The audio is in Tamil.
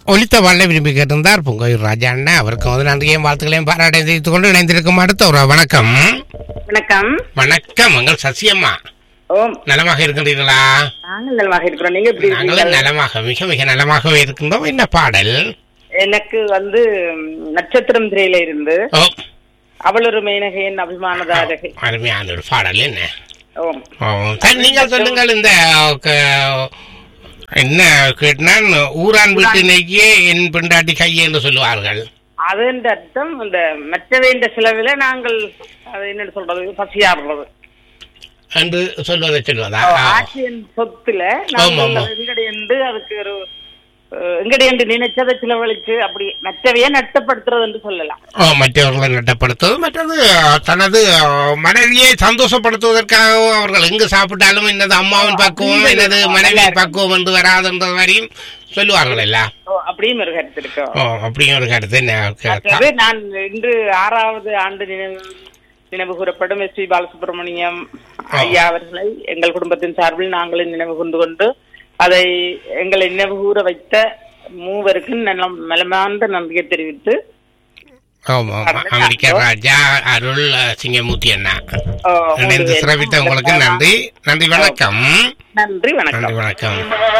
ஒலித்த வாழ விரும்பி கேட்டிருந்தார் பொங்கல் ராஜா அண்ணா அவருக்கு வந்து நன்றியையும் வாழ்த்துக்களையும் பாராட்டை தெரிவித்துக் கொண்டு இணைந்திருக்கும் அடுத்த ஒரு வணக்கம் வணக்கம் வணக்கம் உங்கள் சசியம்மா ஓம் நலமாக இருக்கின்றீர்களா நாங்கள் நலமாக இருக்கிறோம் நீங்க எப்படி நாங்களும் இருக்கீங்க நலமாக மிக மிக நலமாகவே இருக்கின்றோம் என்ன பாடல் எனக்கு வந்து ம், நட்சத்திரம் திரையில இருந்து ஓ அவள் ஒரு மேனகையின் அபிமானதாரகை அருமையான ஒரு பாடல் என்ன ஓம் ஓ, சரி நீங்கள் சொல்லுங்கள் இந்த க- என்ன கேட்டான் ஊரான் வீட்டு நெய்யே என் பெண்டாட்டி கையே என்று சொல்லுவார்கள் அதன் அர்த்தம் இந்த மற்றவை இந்த செலவில் நாங்கள் அது என்ன சொல்றது பசியாடுறது என்று சொல்வதை சொல்வதா ஆட்சியின் சொத்துல ஆமா, ஆமா. நாங்கள் எங்கடையண்டு அதுக்கு ஒரு அஹ், எங்கடையண்டு நினைச்சதை செலவழிச்சு அப்படி மற்றவையே நட்டப்படுத்துறது என்று சொல்லலாம் ஓ, மற்றவர்களை நட்டப்படுத்துவது மற்றது தனது மனைவியை சந்தோஷப்படுத்துவதற்காக அவர்கள் எங்கு சாப்பிட்டாலும் என்னது அம்மாவின் பக்குவம் என்னது மனைவியின் பக்குவம் என்று வராதுன்ற மாதிரியும் சொல்லுவார்கள் இல்ல ஓ, அப்படியும் ஒரு கருத்து இருக்கு ஓ அப்படியும் ஒரு கருத்து என்ன மற்றது நான் இன்று ஆறாவது ஆண்டு நினைவு நினைவு கூறப்படும் எஸ் பி பாலசுப்ரமணியம் ஐயா அவர்களை எங்கள் குடும்பத்தின் சார்பில் நாங்களும் நினைவு கொண்டு கொண்டு அதை எங்களை நினைவு கூற வைத்த மூவருக்கு நலம் நலமார்ந்த நன்றியை தெரிவித்து ஆமா ஆமா அமெரிக்க ராஜா அருள் அஹ், சிங்கமூர்த்தி அண்ணா ஓ, இணைந்து மூன்று சிறப்பித்த உங்களுக்கு நன்றி நன்றி வணக்கம் நன்றி வணக்கம் நன்றி வணக்கம்